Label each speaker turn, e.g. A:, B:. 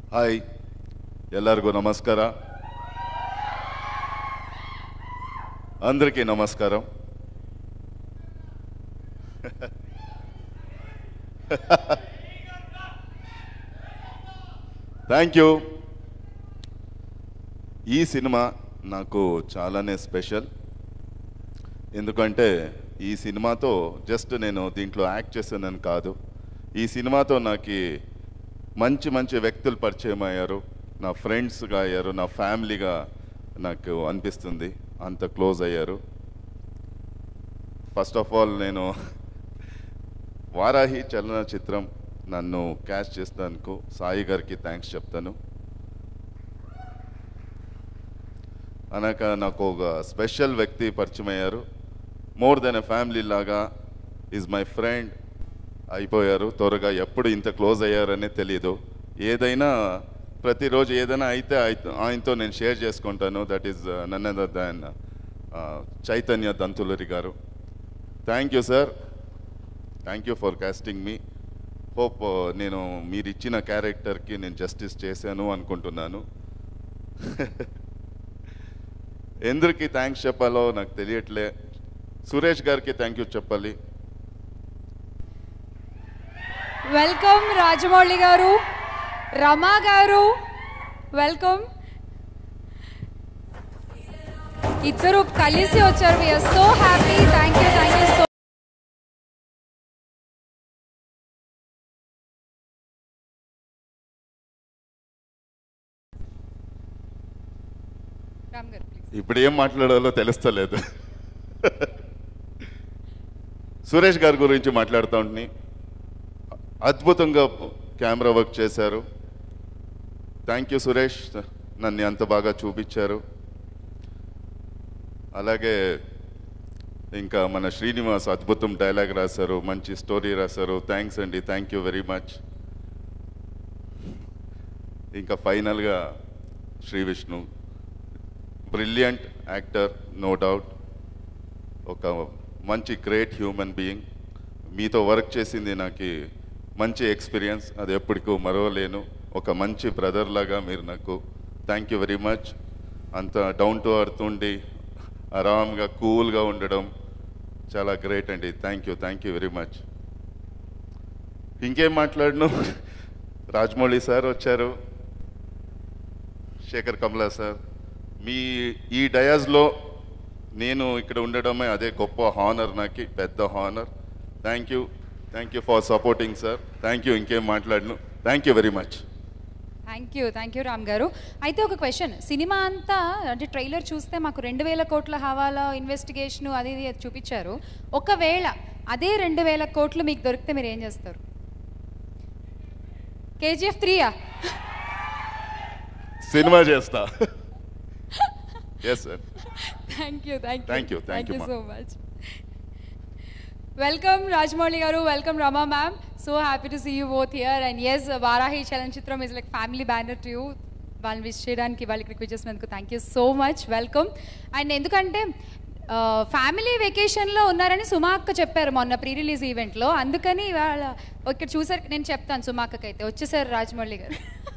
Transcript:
A: Hi ಎಲ್ಲರಿಗೂ ನಮಸ್ಕಾರ అందరికీ నమస్కారం థ్యాంక్ యూ ఈ సినిమా నాకు చాలానే స్పెషల్ ఎందుకంటే ఈ సినిమాతో జస్ట్ నేను దీంట్లో యాక్ట్ చేశానని కాదు ఈ సినిమాతో నాకు మంచి మంచి వ్యక్తులు పరిచయం అయ్యారు నా ఫ్రెండ్స్గా అయ్యారు నా ఫ్యామిలీగా నాకు అనిపిస్తుంది అంత క్లోజ్ అయ్యారు ఫస్ట్ ఆఫ్ ఆల్ నేను వారాహి చలనచిత్రం నన్ను క్యాష్ చేసినందుకు సాయి గారికి థ్యాంక్స్ చెప్తాను అనక నాకు ఒక స్పెషల్ వ్యక్తి పరిచయం అయ్యారు మోర్ దెన్ ఎ ఫ్యామిలీ లాగా ఈజ్ మై ఫ్రెండ్ అయిపోయారు త్వరగా ఎప్పుడు ఇంత క్లోజ్ అయ్యారనే తెలియదు ఏదైనా ప్రతిరోజు ఏదైనా అయితే ఆయ్- ఆయనతో నేను షేర్ చేసుకుంటాను that is none other than Chaitanya Dantuluri garu thank you sir thank you for casting me hope నేను మీరు ఇచ్చిన క్యారెక్టర్కి నేను జస్టిస్ చేశాను అనుకుంటున్నాను ఎందురికి థ్యాంక్స్ చెప్పాలో నాకు తెలియట్లే సురేష్ గారికి థ్యాంక్ యూ చెప్పాలి
B: వెల్కమ్ రాజమౌళి గారు రమా గారు వెల్కమ్ ఇద్దరు కలిసి వచ్చారు we're so happy thank you thank you so Ram garu please
A: ఇప్పుడు ఏం మాట్లాడాలో తెలుస్తలేదు సురేష్ గారి గురించి మాట్లాడుతూ ఉంటుని అద్భుతంగా కెమెరా వర్క్ చేశారు థ్యాంక్ యూ సురేష్ నన్ను అంత బాగా చూపించారు అలాగే ఇంకా మన శ్రీనివాస్ అద్భుతం డైలాగ్ రాశారు మంచి స్టోరీ రాశారు థ్యాంక్స్ అండి థ్యాంక్ యూ వెరీ మచ్ ఇంకా ఫైనల్గా Sree Vishnu brilliant actor no doubt ఒక మంచి గ్రేట్ హ్యూమన్ బీయింగ్ మీతో వర్క్ చేసింది నాకు మంచి ఎక్స్పీరియన్స్ అది ఎప్పటికూ మరవలేను ఒక మంచి బ్రదర్ లాగా మీరు నాకు థ్యాంక్ యూ వెరీ మచ్ అంత డౌన్ టు అర్త్ ఉండి ఆరామ్గా కూల్గా ఉండడం చాలా గ్రేట్ అండి thank you thank you very much ఇంకేం మాట్లాడను రాజమౌళి సార్ వచ్చారు శేఖర్ కమలా సార్ మీ ఈ డయాస్లో నేను ఇక్కడ ఉండడమే అదే గొప్ప హానర్ నాకు పెద్ద honour thank you thank you for supporting sir thank you ఇంకేం మాట్లాడను thank you very much
B: thank you thank you Ram garu అయితే ఒక క్వశ్చన్ సినిమా అంతా అంటే ట్రైలర్ చూస్తే మాకు రెండు వేల కోట్ల హవాలా ఇన్వెస్టిగేషన్ అది ఇది అది చూపించారు ఒకవేళ అదే రెండు వేల కోట్లు మీకు దొరికితే మీరు ఏం చేస్తారు కేజీఎఫ్ త్రీయా
A: సినిమా చేస్తా yes sir
B: thank you thank
A: Thank you, thank you,
B: you
A: ma'am.
B: So much welcome Rajamouli garu welcome Rama ma'am so happy to see you both here and yes Varahi Chalanachitram is like family banner to you వాళ్ళని wish చేయడానికి వాళ్ళకి request చేసినందుకు thank you so much welcome and ఎందుకంటే family వెకేషన్లో ఉన్నారని సుమా అక్క చెప్పారు మొన్న ప్రీ రిలీజ్ ఈవెంట్లో అందుకని వాళ్ళ ఇక్కడ చూసారు నేను చెప్తాను సుమా అక్కకైతే వచ్చేసారు రాజమౌళి గారు